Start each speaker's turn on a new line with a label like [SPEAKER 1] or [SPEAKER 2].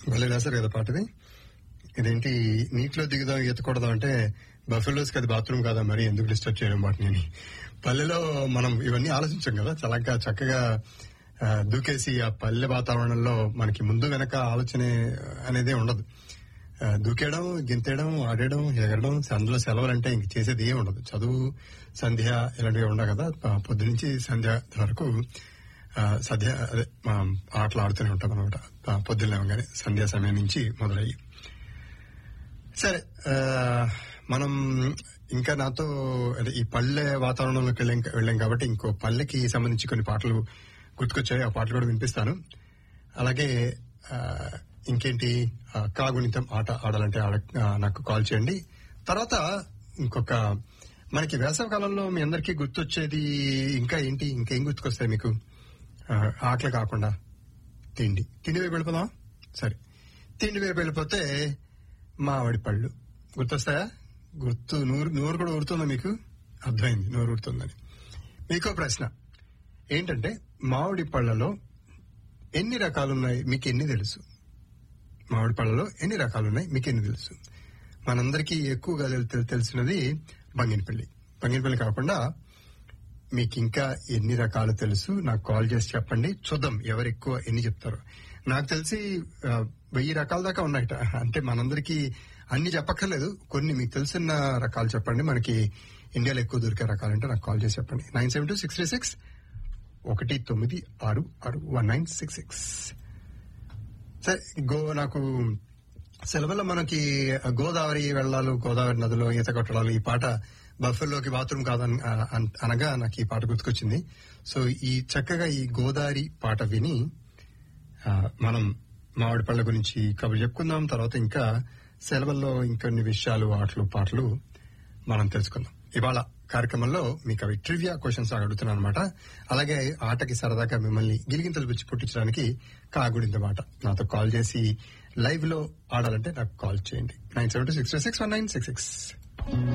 [SPEAKER 1] భలే రాశారు కదా పాటది ఇదేంటి నీటిలో దిగుదాం ఈతకూడదాం అంటే బఫెలోస్ అది బాత్రూమ్ కాదా మరి ఎందుకు డిస్టర్బ్ చేయడం వాటిని పల్లెలో మనం ఇవన్నీ ఆలోచించాం కదా చల్లగా చక్కగా ఆ, దూకేసి ఆ పల్లె వాతావరణంలో మనకి ముందు వెనక ఆలోచన అనేదే ఉండదు ఆ, దూకేయడం గింతేయడం ఆడేయడం ఎగరడం అందులో సెలవులు అంటే ఇంక చేసేది ఏం ఉండదు చదువు సంధ్య ఇలాంటివి ఉండవు కదా ప- పొద్దు నుంచి సంధ్య వరకు ఆ, సద్య అదే మా ఆటలు ఆడుతూనే ఉంటాం అనమాట పొద్దున్న లేవగానే సంధ్యా సమయం నుంచి మొదలయ్యి సరే ఆ, మనం ఇంకా నాతో అదే ఈ పల్లె వాతావరణంలోకి వెళ్ళాం వెళ్ళాం కాబట్టి ఇంకో పల్లెకి సంబంధించి కొన్ని పాటలు గుర్తుకొచ్చాయి ఆ పాటలు కూడా వినిపిస్తాను అలాగే ఆ, ఇంకేంటి ఆ, కాగుణితం ఆట ఆడాలంటే ఆడ ఆ, నాకు కాల్ చేయండి తర్వాత ఇంకొక మనకి వేసవి కాలంలో మీ అందరికీ గుర్తొచ్చేది ఇంకా ఏంటి ఇంకేం గుర్తుకొస్తాయి మీకు ఆ, ఆటలు కాకుండా తిండి తిండి వైపు వెళ్ళిపోదాం సరే తిండి వైపు వెళ్ళిపోతే మామిడి పళ్ళు గుర్తొస్తాయా గుర్తు నూరు నూరు కూడా ఊరుతుందా మీకు అర్థమైంది నూరు ఊరుతుందని మీకో ప్రశ్న ఏంటంటే మామిడి పళ్ళలో ఎన్ని రకాలున్నాయి మీకు ఎన్ని తెలుసు మామిడి పళ్ళలో ఎన్ని రకాలున్నాయి మీకు ఎన్ని తెలుసు మనందరికీ ఎక్కువగా తెల్- తెల్- తెలిసినది బంగినపల్లి బంగినపల్లి కాకుండా మీకు ఇంకా ఎన్ని రకాలు తెలుసు నాకు కాల్ చేసి చెప్పండి చూద్దాం ఎవరు ఎక్కువ ఎన్ని చెప్తారు నాకు తెలిసి ఆ, వెయ్యి రకాల దాకా ఉన్నాయట అంటే మనందరికీ అన్ని చెప్పక్కర్లేదు కొన్ని మీకు తెలిసిన రకాలు చెప్పండి మనకి ఇండియాలో ఎక్కువ దొరికే రకాలంటే నాకు కాల్ చేసి చెప్పండి nine seven two six three six ఒకటి తొమ్మిది ఆరు ఆరు వన్ నైన్ సిక్స్ సిక్స్ సరే గో నాకు సెలవుల్లో మనకి గోదావరి వెళ్ళాలు గోదావరి నదిలో ఈత కొట్టడాలు ఈ పాట బఫెల్లోకి బాత్రూమ్ కాదని ఆ, అన్- అనగా నాకు ఈ పాట గుర్తుకొచ్చింది సో ఈ చక్కగా ఈ గోదావరి పాట విని ఆ, మనం మామిడి పళ్ళ గురించి కబుర్లు చెప్పుకుందాం తర్వాత ఇంకా సెలవుల్లో ఇంకొన్ని విషయాలు ఆటలు పాటలు మనం తెలుసుకుందాం ఇవాళ కార్యక్రమంలో మీకు అవి ట్రివియా క్వశ్చన్స్ అడుగుతున్నాను అనమాట అలాగే ఆటకి సరదాగా మిమ్మల్ని గిలిగింతలు పిచ్చి పుట్టించడానికి కాగుడిందన్నమాట నాతో కాల్ చేసి లైవ్ లో ఆడాలంటే నాకు కాల్ చేయండి nine seven two six six one nine six six